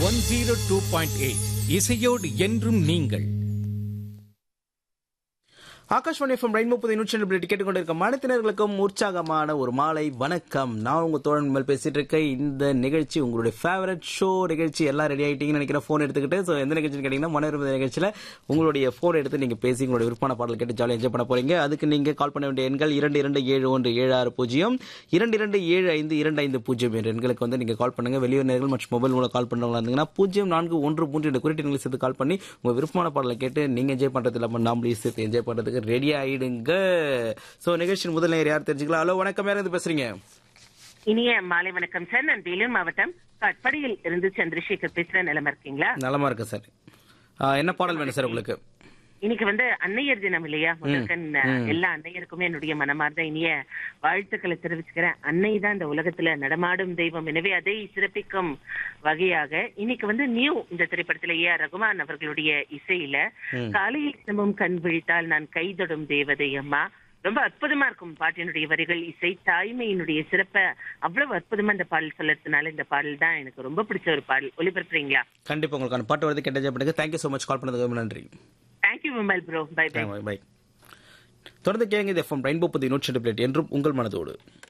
one zero two point eight இசையோடு என்றும் நீங்கள் ஆகாஷ்வாணி எஃப்எம் ரெயின் முப்பது நூற்றி ரெண்டு கேட்டுக்கொண்டிருக்க மனத்தினர்களுக்கும் உற்சாகமான ஒரு மாலை வணக்கம் நான் உங்க தோழன் மேல் பேசிட்டு இருக்க இந்த நிகழ்ச்சி உங்களுடைய ஃபேவரட் ஷோ நிகழ்ச்சி எல்லாம் ரெடி ஆயிட்டீங்கன்னு நினைக்கிற ஃபோன் எடுத்துக்கிட்டு ஸோ எந்த நிகழ்ச்சின்னு கேட்டீங்கன்னா மனோரம நிகழ்ச்சியில் உங்களுடைய ஃபோன் எடுத்து நீங்க பேசி உங்களுடைய விருப்பமான பாடல் கேட்டு ஜாலியாக என்ஜாய் பண்ண போறீங்க அதுக்கு நீங்க கால் பண்ண வேண்டிய எண்கள் இரண்டு இரண்டு ஏழு ஒன்று ஏழு ஆறு பூஜ்ஜியம் இரண்டு இரண்டு ஏழு ஐந்து இரண்டு ஐந்து பூஜ்ஜியம் என்ற எண்களுக்கு வந்து நீங்க கால் பண்ணுங்க வெளியூர் நேர்கள் மற்றும் மொபைல் மூலம் கால் பண்றவங்களா இருந்தீங்கன்னா பூஜ்ஜியம் நான்கு ஒன்று மூன்று என்ற குறிப்பிட்ட எண்களை சேர்த்து கால் பண்ணி உங்க விருப்பமான பாடலை கேட்டு நீங்க என்ஜாய் பண்றது இல்லாம நாமளையும் சேர்த்து என்ஜாய் பண்றதுக்கு ரெடி ஆயிடுங்க சோ நிகழ்ச்சியின் முதல் நேர் யார் தெரிஞ்சுக்கலாம் ஹலோ வணக்கம் யார் இருந்து பேசுறீங்க இனிய மாலை வணக்கம் சார் நான் வேலூர் மாவட்டம் கட்படியில் இருந்து சந்திரசேகர் பேசுற நிலைமை இருக்கீங்களா நலமா இருக்கு சார் ஆ, என்ன பாடல் வேணும் சார் உங்களுக்கு இன்னைக்கு வந்து அன்னையர் தினம் இல்லையா முதற்கண் எல்லா அன்னையருக்குமே என்னுடைய மனமார்ந்த இனிய வாழ்த்துக்களை தெரிவிச்சுக்கிறேன் அன்னை தான் இந்த உலகத்துல நடமாடும் தெய்வம் எனவே அதை சிறப்பிக்கும் வகையாக இன்னைக்கு வந்து நியூ இந்த திரைப்படத்துல ஏ ஆர் ரகுமான் அவர்களுடைய இசையில காலையில் தினமும் கண் விழித்தால் நான் கைதொடும் தேவதை அம்மா ரொம்ப அற்புதமா இருக்கும் பாட்டினுடைய வரிகள் இசை தாய்மையினுடைய சிறப்ப அவ்வளவு அற்புதமா இந்த பாடல் சொல்லறதுனால இந்த பாடல் தான் எனக்கு ரொம்ப பிடிச்ச ஒரு பாடல் ஒளிபரப்புறீங்களா கண்டிப்பா உங்களுக்கான பாட்டு வருது கேட்டு என்ஜாய் பண்ணுங்க தேங்க்யூ ஸோ மச் கால் பண்ணதுக்கு ரொம்ப நன்றி thank you Vimal bro bye bye bye தொடர்ந்து கேளுங்க இது எஃப்எம் ரெயின்போ புதி நூற்றி ரெண்டு பிளேட் என்றும் உங்கள் மனதோடு